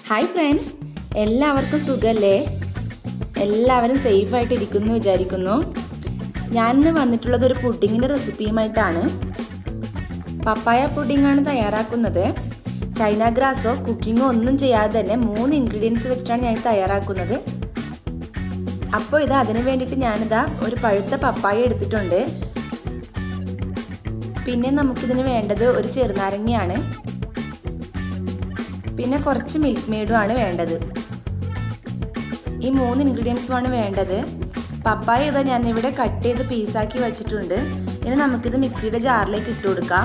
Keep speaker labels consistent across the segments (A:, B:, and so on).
A: hi friends എല്ലാവർക്കും സുഖല്ലേ എല്ലാവരും സേഫായിട്ട് ഇരിക്കുന്നു വിചാരിക്കുന്നു ഞാനിന്ന് വന്നിട്ടുള്ളത് ഒരു പുഡിങ്ങിൻ്റെ റെസിപ്പിയുമായിട്ടാണ് പപ്പായ പുഡിങ്ങാണ് തയ്യാറാക്കുന്നത് ചൈന ഗ്രാസോ കുക്കിങ്ങോ ഒന്നും ചെയ്യാതെ തന്നെ മൂന്ന് ഇൻഗ്രീഡിയൻസ് വെച്ചിട്ടാണ് ഞാൻ തയ്യാറാക്കുന്നത് അപ്പോൾ ഇത് അതിന് വേണ്ടിയിട്ട് ഞാനിതാ ഒരു പഴുത്ത പപ്പായ എടുത്തിട്ടുണ്ട് പിന്നെ നമുക്കിതിന് വേണ്ടത് ഒരു ചെറുനാരങ്ങയാണ് പിന്നെ കുറച്ച് മിൽക്ക് മെയ്ഡും ആണ് വേണ്ടത് ഈ മൂന്ന് ഇൻഗ്രീഡിയൻസുമാണ് വേണ്ടത് പപ്പായ ഇതാ ഞാനിവിടെ കട്ട് ചെയ്ത് പീസാക്കി വെച്ചിട്ടുണ്ട് ഇനി നമുക്കിത് മിക്സിയുടെ ജാറിലേക്ക് ഇട്ട് കൊടുക്കാം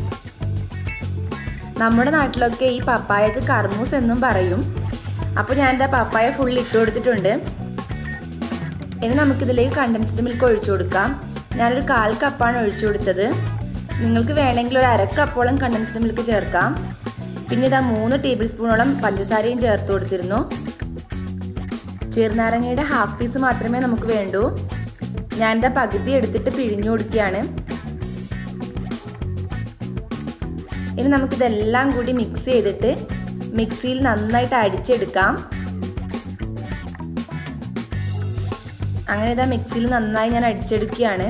A: നമ്മുടെ നാട്ടിലൊക്കെ ഈ പപ്പായക്ക് കർമൂസ് എന്നും പറയും അപ്പോൾ ഞാൻ എന്താ പപ്പായ ഫുൾ ഇട്ട് കൊടുത്തിട്ടുണ്ട് ഇനി നമുക്കിതിലേക്ക് കണ്ടൻസ്ഡ് മിൽക്ക് ഒഴിച്ചു കൊടുക്കാം ഞാനൊരു കാൽ കപ്പാണ് ഒഴിച്ചു കൊടുത്തത് നിങ്ങൾക്ക് വേണമെങ്കിൽ ഒരു അര കപ്പോളം കണ്ടൻസ്ഡ് മിൽക്ക് ചേർക്കാം പിന്നെ ഇതാ മൂന്ന് ടേബിൾ സ്പൂണോളം പഞ്ചസാരയും ചേർത്ത് കൊടുത്തിരുന്നു ചെറുനാരങ്ങയുടെ ഹാഫ് പീസ് മാത്രമേ നമുക്ക് വേണ്ടൂ ഞാൻ എന്താ പകുതി എടുത്തിട്ട് പിഴിഞ്ഞു കൊടുക്കുകയാണ് ഇനി നമുക്കിതെല്ലാം കൂടി മിക്സ് ചെയ്തിട്ട് മിക്സിയിൽ നന്നായിട്ട് അടിച്ചെടുക്കാം അങ്ങനെ ഇതാ മിക്സിയിൽ നന്നായി ഞാൻ അടിച്ചെടുക്കുകയാണ്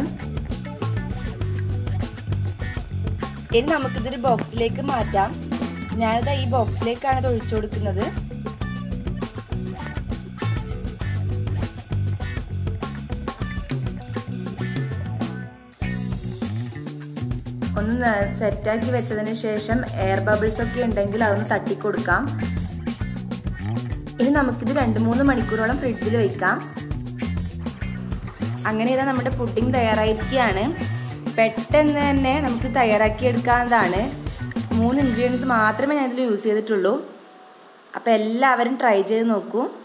A: ഇനി നമുക്കിതൊരു ബോക്സിലേക്ക് മാറ്റാം ഞാനിതാ ഈ ബോക്സിലേക്കാണ് ഇത് ഒഴിച്ചു കൊടുക്കുന്നത് ഒന്ന് സെറ്റാക്കി വെച്ചതിന് ശേഷം എയർ ബബിൾസ് ഒക്കെ ഉണ്ടെങ്കിൽ അതൊന്ന് തട്ടിക്കൊടുക്കാം ഇനി നമുക്കിത് രണ്ട് മൂന്ന് മണിക്കൂറോളം ഫ്രിഡ്ജിൽ വെക്കാം അങ്ങനെ ഇതാ നമ്മുടെ പുഡിംഗ് തയ്യാറായിരിക്കുകയാണ് പെട്ടെന്ന് തന്നെ നമുക്ക് തയ്യാറാക്കി എടുക്കാവുന്നതാണ് മൂന്ന് ഇൻഗ്രീഡിയൻസ് മാത്രമേ ഞാൻ ഇതിൽ യൂസ് ചെയ്തിട്ടുള്ളൂ അപ്പോൾ എല്ലാവരും ട്രൈ ചെയ്ത് നോക്കൂ